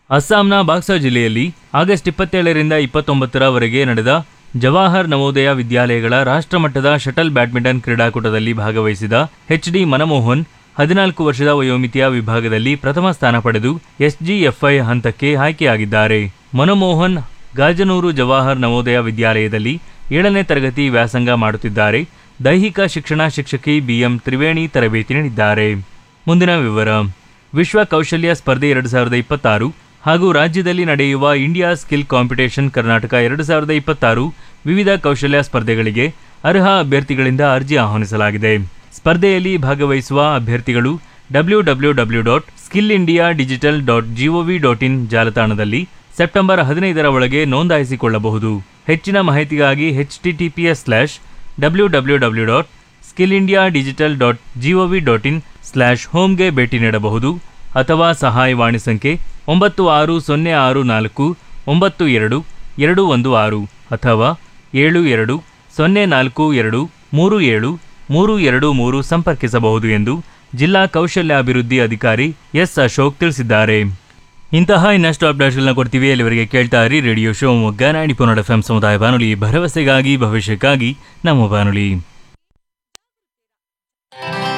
ಅಸ್ಸಾಂನ ಬಾಕ್ಸಾ ಜಿಲ್ಲೆಯಲ್ಲಿ ಆಗಸ್ಟ್ ಇಪ್ಪತ್ತೇಳರಿಂದ ಇಪ್ಪತ್ತೊಂಬತ್ತರವರೆಗೆ ನಡೆದ ಜವಾಹರ್ ನವೋದಯ ವಿದ್ಯಾಲಯಗಳ ರಾಷ್ಟ್ರಮಟ್ಟದ ಶಟಲ್ ಬ್ಯಾಡ್ಮಿಂಟನ್ ಕ್ರೀಡಾಕೂಟದಲ್ಲಿ ಭಾಗವಹಿಸಿದ ಎಚ್ ಡಿ ಮನಮೋಹನ್ ಹದಿನಾಲ್ಕು ವರ್ಷದ ವಯೋಮಿತಿಯ ವಿಭಾಗದಲ್ಲಿ ಪ್ರಥಮ ಸ್ಥಾನ ಪಡೆದು ಎಸ್ಜಿಎಫ್ಐ ಹಂತಕ್ಕೆ ಆಯ್ಕೆಯಾಗಿದ್ದಾರೆ ಮನಮೋಹನ್ ಗಾಜನೂರು ಜವಾಹರ್ ನವೋದಯ ವಿದ್ಯಾಲಯದಲ್ಲಿ ಏಳನೇ ತರಗತಿ ವ್ಯಾಸಂಗ ಮಾಡುತ್ತಿದ್ದಾರೆ ದೈಹಿಕ ಶಿಕ್ಷಣ ಶಿಕ್ಷಕಿ ಬಿಎಂ ತ್ರಿವೇಣಿ ತರಬೇತಿ ನೀಡಿದ್ದಾರೆ ಮುಂದಿನ ವಿವರ ವಿಶ್ವ ಕೌಶಲ್ಯ ಸ್ಪರ್ಧೆ ಎರಡು ಸಾವಿರದ ಇಪ್ಪತ್ತಾರು ಹಾಗೂ ರಾಜ್ಯದಲ್ಲಿ ನಡೆಯುವ ಇಂಡಿಯಾ ಸ್ಕಿಲ್ ಕಾಂಪಿಟೇಷನ್ ಕರ್ನಾಟಕ ಎರಡು ಸಾವಿರದ ಇಪ್ಪತ್ತಾರು ವಿವಿಧ ಕೌಶಲ್ಯ ಸ್ಪರ್ಧೆಗಳಿಗೆ ಅರ್ಹ ಅಭ್ಯರ್ಥಿಗಳಿಂದ ಅರ್ಜಿ ಆಹ್ವಾನಿಸಲಾಗಿದೆ ಸ್ಪರ್ಧೆಯಲ್ಲಿ ಭಾಗವಹಿಸುವ ಅಭ್ಯರ್ಥಿಗಳು W W W dot skill India digital dot gov dot in ಜಾಲತಾಣದಲ್ಲಿ ಸೆಪ್ಟೆಂಬರ್ ಹದಿನೈದರ ಒಳಗೆ ನೋಂದಾಯಿಸಿಕೊಳ್ಳಬಹುದು ಹೆಚ್ಚಿನ ಮಾಹಿತಿಗಾಗಿ H T T P S slash W W W dot skill India digital dot gov dot in slash ಹೋಮ್ಗೆ ಭೇಟಿ ನೀಡಬಹುದು ಅಥವಾ ಸಹಾಯವಾಣಿ ಸಂಖ್ಯೆ ಒಂಬತ್ತು ಆರು ಸೊನ್ನೆ ಆರು ನಾಲ್ಕು ಒಂಬತ್ತು ಎರಡು ಎರಡು ಒಂದು ಆರು ಅಥವಾ ಏಳು ಎರಡು ಸೊನ್ನೆ ನಾಲ್ಕು ಎರಡು ಮೂರು ಏಳು ಮೂರು ಎರಡು ಮೂರು ಸಂಪರ್ಕಿಸಬಹುದು ಎಂದು ಜಿಲ್ಲಾ ಕೌಶಲ್ಯಾಭಿವೃದ್ಧಿ ಅಧಿಕಾರಿ ಎಸ್ ಅಶೋಕ್ ತಿಳಿಸಿದ್ದಾರೆ ಇಂತಹ ಇನ್ನಷ್ಟು ಅಪ್ಡೇಟ್ಗಳನ್ನ ಕೊಡ್ತೀವಿ ಅಲ್ಲಿವರೆಗೆ ಕೇಳ್ತಾ ಇರಿ ರೇಡಿಯೋ ಶಿವಮೊಗ್ಗ ನಾಡಿ ಪುನಡ ಎಫ್ ಸಮುದಾಯ ಬಾನುಲಿ ಭರವಸೆಗಾಗಿ ಭವಿಷ್ಯಕ್ಕಾಗಿ ನಮ್ಮ ಬಾನುಲಿ